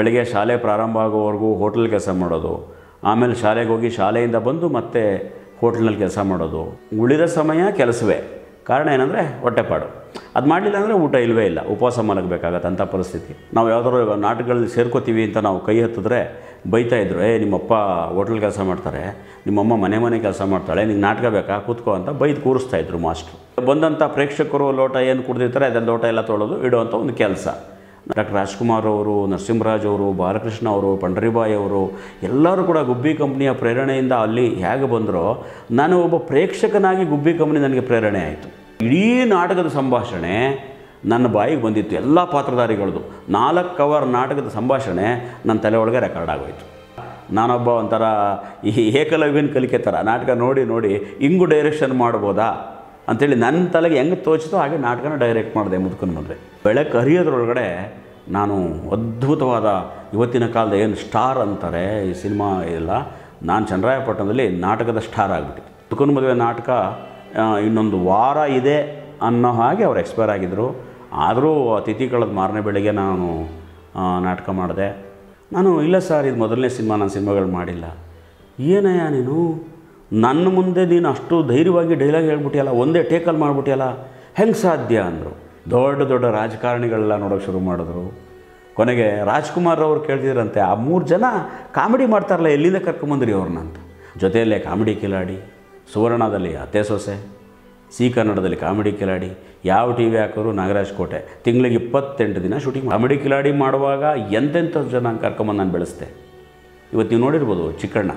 ಬೆಳಿಗ್ಗೆ ಶಾಲೆ ಪ್ರಾರಂಭ ಆಗೋವರೆಗೂ ಹೋಟ್ಲ್ ಕೆಲಸ ಮಾಡೋದು ಆಮೇಲೆ ಶಾಲೆಗೆ ಹೋಗಿ ಶಾಲೆಯಿಂದ ಬಂದು ಮತ್ತೆ ಹೋಟ್ಲ್ನಲ್ಲಿ ಕೆಲಸ ಮಾಡೋದು ಉಳಿದ ಸಮಯ ಕೆಲಸವೇ ಕಾರಣ ಏನಂದರೆ ಹೊಟ್ಟೆಪಾಡು ಅದು ಮಾಡಲಿಲ್ಲ ಅಂದರೆ ಊಟ ಇಲ್ಲವೇ ಇಲ್ಲ ಉಪವಾಸ ಮಲಗಬೇಕಾಗತ್ತೆ ಅಂಥ ಪರಿಸ್ಥಿತಿ ನಾವು ಯಾವ್ದಾದ್ರು ನಾಟಕಗಳಲ್ಲಿ ಸೇರ್ಕೋತೀವಿ ಅಂತ ನಾವು ಕೈ ಹತ್ತಿದ್ರೆ ಬೈತಾ ಇದ್ರು ಏ ನಿಮ್ಮಪ್ಪ ಹೋಟ್ಲ್ ಕೆಲಸ ಮಾಡ್ತಾರೆ ನಿಮ್ಮಮ್ಮ ಮನೆ ಮನೆ ಕೆಲಸ ಮಾಡ್ತಾಳೆ ನಿಂಗೆ ನಾಟಕ ಬೇಕಾ ಕೂತ್ಕೋ ಅಂತ ಬೈದು ಕೂರಿಸ್ತಾ ಇದ್ರು ಮಾಸ್ಟ್ರು ಬಂದಂಥ ಪ್ರೇಕ್ಷಕರು ಲೋಟ ಏನು ಕುಡ್ದಿರ್ತಾರೆ ಅದನ್ನು ಲೋಟ ಎಲ್ಲ ತೊಳೆದು ಇಡುವಂಥ ಒಂದು ಕೆಲಸ ಡಾಕ್ಟರ್ ರಾಜ್ಕುಮಾರ್ ಅವರು ನರಸಿಂಹರಾಜ್ ಅವರು ಬಾಲಕೃಷ್ಣ ಅವರು ಪಂಡರಿಬಾಯಿ ಅವರು ಎಲ್ಲರೂ ಕೂಡ ಗುಬ್ಬಿ ಕಂಪ್ನಿಯ ಪ್ರೇರಣೆಯಿಂದ ಅಲ್ಲಿ ಹೇಗೆ ಬಂದರೋ ನಾನು ಒಬ್ಬ ಪ್ರೇಕ್ಷಕನಾಗಿ ಗುಬ್ಬಿ ಕಂಪ್ನಿ ನನಗೆ ಪ್ರೇರಣೆ ಆಯಿತು ಇಡೀ ನಾಟಕದ ಸಂಭಾಷಣೆ ನನ್ನ ಬಾಯಿಗೆ ಬಂದಿತ್ತು ಎಲ್ಲ ಪಾತ್ರಧಾರಿಗಳದು ನಾಲ್ಕು ಕವರ್ ನಾಟಕದ ಸಂಭಾಷಣೆ ನನ್ನ ತಲೆ ಒಳಗೆ ರೆಕಾರ್ಡ್ ಆಗೋಯ್ತು ನಾನೊಬ್ಬ ಒಂಥರ ಈ ಏಕಲವ್ಯನ ಕಲಿಕೆ ಥರ ನಾಟಕ ನೋಡಿ ನೋಡಿ ಹಿಂಗೂ ಡೈರೆಕ್ಷನ್ ಮಾಡ್ಬೋದಾ ಅಂಥೇಳಿ ನನ್ನ ತಲೆಗೆ ಹೆಂಗೆ ತೋಚಿತೋ ಹಾಗೆ ನಾಟಕನ ಡೈರೆಕ್ಟ್ ಮಾಡಿದೆ ಮುದ್ಕನ ಮದುವೆ ಬೆಳಕು ಹರಿಯೋದ್ರೊಳಗಡೆ ನಾನು ಅದ್ಭುತವಾದ ಇವತ್ತಿನ ಕಾಲದ ಏನು ಸ್ಟಾರ್ ಅಂತಾರೆ ಈ ಸಿನಿಮಾ ಎಲ್ಲ ನಾನು ಚನ್ನರಾಯಪಟ್ಟಣದಲ್ಲಿ ನಾಟಕದ ಸ್ಟಾರ್ ಆಗಿಬಿಟ್ಟಿದ್ದೆ ಮುದ್ಕನ ಮದುವೆ ನಾಟಕ ಆ, ಇನ್ನೊಂದು ವಾರ ಇದೆ ಅನ್ನೋ ಹಾಗೆ ಅವ್ರು ಎಕ್ಸ್ಪೈರ್ ಆಗಿದ್ದರು ಆದರೂ ಆ ತಿಥಿ ಕಳೆದ ಮಾರನೇ ಬೆಳಿಗ್ಗೆ ನಾನು ಆ, ನಾಟಕ ಮಾಡಿದೆ ನಾನು ಇಲ್ಲ ಸರ್ ಇದು ಮೊದಲನೇ ಸಿನಿಮಾ ನಾನು ಸಿನಿಮಾಗಳು ಮಾಡಿಲ್ಲ ಏನಯ್ಯ ನೀನು ನನ್ನ ಮುಂದೆ ನೀನು ಅಷ್ಟು ಧೈರ್ಯವಾಗಿ ಡೈಲಾಗ್ ಹೇಳ್ಬಿಟ್ಟಿಯಲ್ಲ ಒಂದೇ ಟೇಕಲ್ಲಿ ಮಾಡ್ಬಿಟ್ಟಿಯಲ್ಲ ಹೆಂಗೆ ಸಾಧ್ಯ ಅಂದರು ದೊಡ್ಡ ದೊಡ್ಡ ರಾಜಕಾರಣಿಗಳೆಲ್ಲ ನೋಡೋಕೆ ಶುರು ಮಾಡಿದ್ರು ಕೊನೆಗೆ ರಾಜ್ಕುಮಾರ್ ಅವ್ರು ಕೇಳ್ತಿದ್ರಂತೆ ಆ ಮೂರು ಜನ ಕಾಮಿಡಿ ಮಾಡ್ತಾರಲ್ಲ ಎಲ್ಲಿಂದ ಕರ್ಕೊಂಬಂದ್ರಿ ಅವ್ರನ್ನ ಅಂತ ಜೊತೆಯಲ್ಲೇ ಕಾಮಿಡಿ ಕಿಲಾಡಿ ಸುವರ್ಣದಲ್ಲಿ ಅತ್ತೆ ಸೊಸೆ ಸಿ ಕನ್ನಡದಲ್ಲಿ ಕಾಮಿಡಿ ಕಿಲಾಡಿ ಯಾವ ಟಿ ವಿ ಹಾಕೋರು ನಾಗರಾಜ್ ಕೋಟೆ ತಿಂಗಳಿಗೆ ಇಪ್ಪತ್ತೆಂಟು ದಿನ ಶೂಟಿಂಗ್ ಕಾಮಿಡಿ ಕಿಲಾಡಿ ಮಾಡುವಾಗ ಎಂತೆಂಥ ಜನ ಕರ್ಕೊಂಬಂದು ನಾನು ಬೆಳೆಸ್ದೆ ಇವತ್ತು ನೀವು ನೋಡಿರ್ಬೋದು ಚಿಕ್ಕಣ್ಣ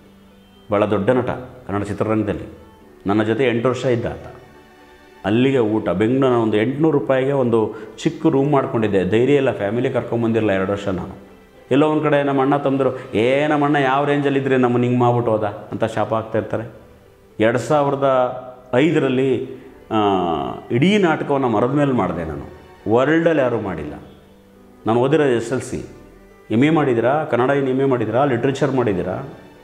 ಭಾಳ ದೊಡ್ಡ ನಟ ಕನ್ನಡ ಚಿತ್ರರಂಗದಲ್ಲಿ ನನ್ನ ಜೊತೆ ಎಂಟು ವರ್ಷ ಇದ್ದ ಆತ ಅಲ್ಲಿಗೆ ಊಟ ಬೆಂಗಳೂರಿನ ಒಂದು ಎಂಟುನೂರು ರೂಪಾಯಿಗೆ ಒಂದು ಚಿಕ್ಕ ರೂಮ್ ಮಾಡ್ಕೊಂಡಿದ್ದೆ ಧೈರ್ಯ ಇಲ್ಲ ಫ್ಯಾಮಿಲಿ ಕರ್ಕೊಂಬಂದಿರಲ್ಲ ಎರಡು ವರ್ಷ ನಾನು ಎಲ್ಲೋ ಒಂದು ಕಡೆ ನಮ್ಮ ಅಣ್ಣ ತಮ್ಮದರು ಏ ನಮ್ಮ ಅಣ್ಣ ಯಾವ ರೇಂಜಲ್ಲಿ ಇದ್ರೆ ನಮ್ಮನ್ನು ಹಿಂಗೆ ಮಾಡ್ಬಿಟ್ಟು ಹೋದ ಅಂತ ಶಾಪ ಆಗ್ತಾ ಇರ್ತಾರೆ ಎರಡು ಸಾವಿರದ ಐದರಲ್ಲಿ ಆ, ಇಡೀ ನಾಟಕವನ್ನು ಮರದ ಮೇಲೆ ಮಾಡಿದೆ ನಾನು ವರ್ಲ್ಡಲ್ಲಿ ಯಾರೂ ಮಾಡಿಲ್ಲ ನಾನು ಓದಿರೋದು S L C M A ಮಾಡಿದ್ದೀರಾ ಕನ್ನಡ ಏನು ಎಮ್ ಎ ಮಾಡಿದ್ದೀರಾ ಲಿಟ್ರೇಚರ್ ಮಾಡಿದ್ದೀರಾ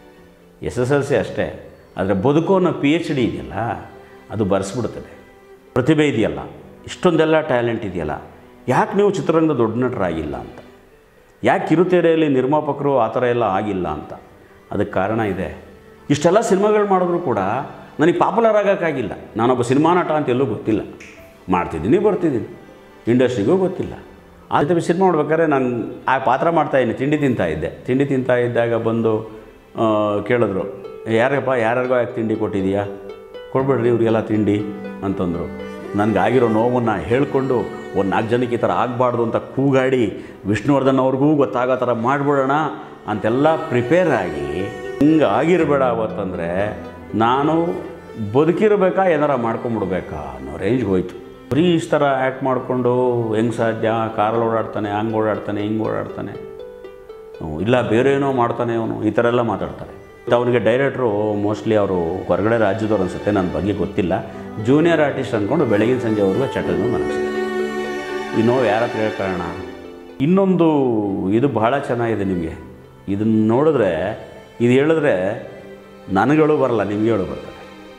ಎಸ್ ಎಸ್ ಎಲ್ ಸಿ ಅಷ್ಟೇ ಆದರೆ ಬದುಕು ಅನ್ನೋ ಪಿ ಎಚ್ ಡಿ ಇದೆಯಲ್ಲ ಅದು ಬರೆಸ್ಬಿಡ್ತದೆ ಪ್ರತಿಭೆ ಇದೆಯಲ್ಲ ಇಷ್ಟೊಂದೆಲ್ಲ ಟ್ಯಾಲೆಂಟ್ ಇದೆಯಲ್ಲ ಯಾಕೆ ನೀವು ಚಿತ್ರರಂಗದ ದೊಡ್ಡ ನಟರಾಗಿಲ್ಲ ಅಂತ ಯಾಕೆ ಕಿರುತೆರೆಯಲ್ಲಿ ನಿರ್ಮಾಪಕರು ಆ ಥರ ಎಲ್ಲ ಆಗಿಲ್ಲ ಅಂತ ಅದಕ್ಕೆ ಕಾರಣ ಇದೆ ಇಷ್ಟೆಲ್ಲ ಸಿನಿಮಾಗಳು ಮಾಡಿದ್ರು ಕೂಡ ನನಗೆ ಪಾಪ್ಯುಲರ್ ಆಗೋಕ್ಕಾಗಿಲ್ಲ ನಾನೊಬ್ಬ ಸಿನಿಮಾ ನಟ ಅಂತ ಎಲ್ಲೂ ಗೊತ್ತಿಲ್ಲ ಮಾಡ್ತಿದ್ದೀನಿ ಬರ್ತಿದ್ದೀನಿ ಇಂಡಸ್ಟ್ರಿಗೂ ಗೊತ್ತಿಲ್ಲ ಆ ಜೊತೆ ಸಿನಿಮಾ ಮಾಡ್ಬೇಕಾದ್ರೆ ನಾನು ಆ ಪಾತ್ರ ಮಾಡ್ತಾಯಿದ್ದೀನಿ ತಿಂಡಿ ತಿಂತಾ ಇದ್ದೆ ತಿಂಡಿ ತಿಂತಾ ಇದ್ದಾಗ ಬಂದು ಆ, ಕೇಳಿದ್ರು ಯಾರಪ್ಪ ಯಾರ್ಯಾರಿಗೋ ಯಾಕೆ ತಿಂಡಿ ಕೊಟ್ಟಿದೀಯಾ ಕೊಡ್ಬೇಡ್ರಿ ಇವ್ರಿಗೆಲ್ಲ ತಿಂಡಿ ಅಂತಂದರು ನನಗಾಗಿರೋ ನೋವನ್ನು ಹೇಳ್ಕೊಂಡು ಒಂದು ನಾಲ್ಕು ಜನಕ್ಕೆ ಈ ಥರ ಆಗಬಾರ್ದು ಅಂತ ಕೂಗಾಡಿ ವಿಷ್ಣುವರ್ಧನ್ ಅವ್ರಿಗೂ ಗೊತ್ತಾಗೋ ಥರ ಮಾಡಿಬಿಡೋಣ ಅಂತೆಲ್ಲ ಪ್ರಿಪೇರ್ ಆಗಿ ಹಿಂಗೆ ಆಗಿರಬೇಡ ಅವತ್ತಂದರೆ ನಾನು ಬದುಕಿರಬೇಕಾ ಏನಾರ ಮಾಡ್ಕೊಂಬಿಡ್ಬೇಕಾ ಅನ್ನೋ ರೇಂಜ್ಗೆ ಹೋಯ್ತು ಬರೀ ಇಷ್ಟು ಥರ ಆ್ಯಕ್ಟ್ ಮಾಡಿಕೊಂಡು ಹೆಂಗೆ ಸಾಧ್ಯ ಕಾರಲ್ಲಿ ಓಡಾಡ್ತಾನೆ ಹಂಗೆ ಓಡಾಡ್ತಾನೆ ಹಿಂಗೆ ಓಡಾಡ್ತಾನೆ ಹ್ಮ್, ಇಲ್ಲ ಬೇರೆ ಏನೋ ಮಾಡ್ತಾನೆ ಅವನು ಈ ಥರ ಎಲ್ಲ ಮಾತಾಡ್ತಾರೆ ಅವನಿಗೆ ಡೈರೆಕ್ಟ್ರು ಮೋಸ್ಟ್ಲಿ ಅವರು ಹೊರಗಡೆ ರಾಜ್ಯದವ್ರು ಅನಿಸುತ್ತೆ ನನ್ನ ಬಗ್ಗೆ ಗೊತ್ತಿಲ್ಲ ಜೂನಿಯರ್ ಆರ್ಟಿಸ್ಟ್ ಅಂದ್ಕೊಂಡು ಬೆಳಗಿನ ಸಂಜೆವರೆಗೂ ಚಟನ್ನು ಮನಗಿಸ್ತಾರೆ ಈ ನೋವು ಯಾರ ಹತ್ರ ಹೇಳ್ಕೊಳ್ಳೋಣ ಇನ್ನೊಂದು ಇದು ಬಹಳ ಚೆನ್ನಾಗಿದೆ ನಿಮಗೆ ಇದನ್ನು ನೋಡಿದ್ರೆ ಇದು ಹೇಳಿದ್ರೆ ನನಗಳು ಬರಲ್ಲ ನಿಮಗೆ ಹೇಳು ಬರ್ತದೆ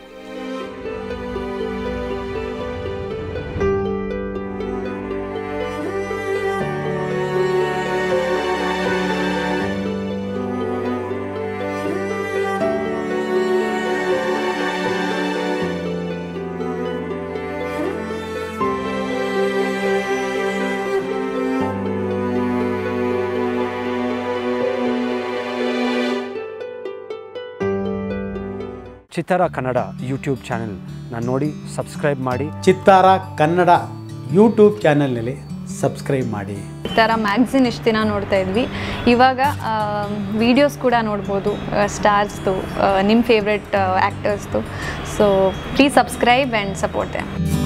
ಚಿತ್ತರ ಕನ್ನಡ ಯೂಟ್ಯೂಬ್ ಚಾನೆಲ್ ನಾನು ನೋಡಿ ಸಬ್ಸ್ಕ್ರೈಬ್ ಮಾಡಿ ಚಿತ್ತಾರ ಕನ್ನಡ ಯೂಟ್ಯೂಬ್ ಚಾನಲ್ನಲ್ಲಿ ಸಬ್ಸ್ಕ್ರೈಬ್ ಮಾಡಿ ಈ ಥರ ಮ್ಯಾಗ್ಝಿನ್ ಇಷ್ಟು ದಿನ ನೋಡ್ತಾ ಇದ್ವಿ ಇವಾಗ ವಿಡಿಯೋಸ್ ಕೂಡ ನೋಡ್ಬೋದು ಸ್ಟಾರ್ಸ್ದು ನಿಮ್ಮ ಫೇವ್ರೆಟ್ ಆ್ಯಕ್ಟರ್ಸ್ದು so please subscribe and support